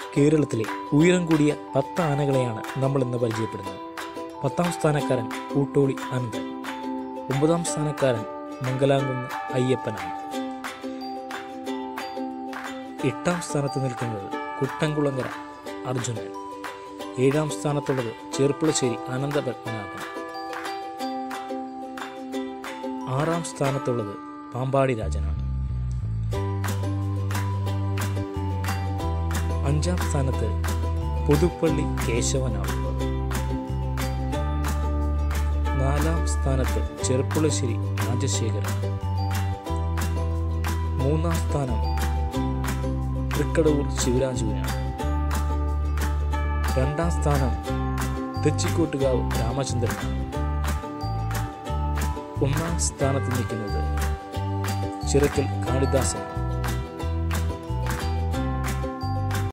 കേരളത്തിലെ ഉയരം കൂടിയ പത്ത് ആനകളെയാണ് നമ്മൾ ഇന്ന് പരിചയപ്പെടുന്നത് പത്താം സ്ഥാനക്കാരൻ കൂട്ടോളി അനന്തൻ ഒമ്പതാം സ്ഥാനക്കാരൻ മംഗലാംകുന്ന് അയ്യപ്പനാണ് എട്ടാം സ്ഥാനത്ത് നിൽക്കുന്നത് കുട്ടംകുളങ്ങര അർജുനൻ ഏഴാം സ്ഥാനത്തുള്ളത് ചെറുപ്പുളശ്ശേരി അനന്തപത്മനാഭൻ ആറാം സ്ഥാനത്തുള്ളത് പാമ്പാടി രാജനാണ് അഞ്ചാം സ്ഥാനത്ത് പുതുപ്പള്ളി കേശവനാണുള്ളത് നാലാം സ്ഥാനത്ത് ചെറുപ്പുളശ്ശേരി രാജശേഖരൻ മൂന്നാം സ്ഥാനം തൃക്കടവൂർ ശിവരാജുവിനാണ് രണ്ടാം സ്ഥാനം തെച്ചിക്കോട്ടുകാവ് രാമചന്ദ്രനാണ് ഒന്നാം സ്ഥാനത്ത് നിൽക്കുന്നത് ചിറക്കൽ കാളിദാസനാണ്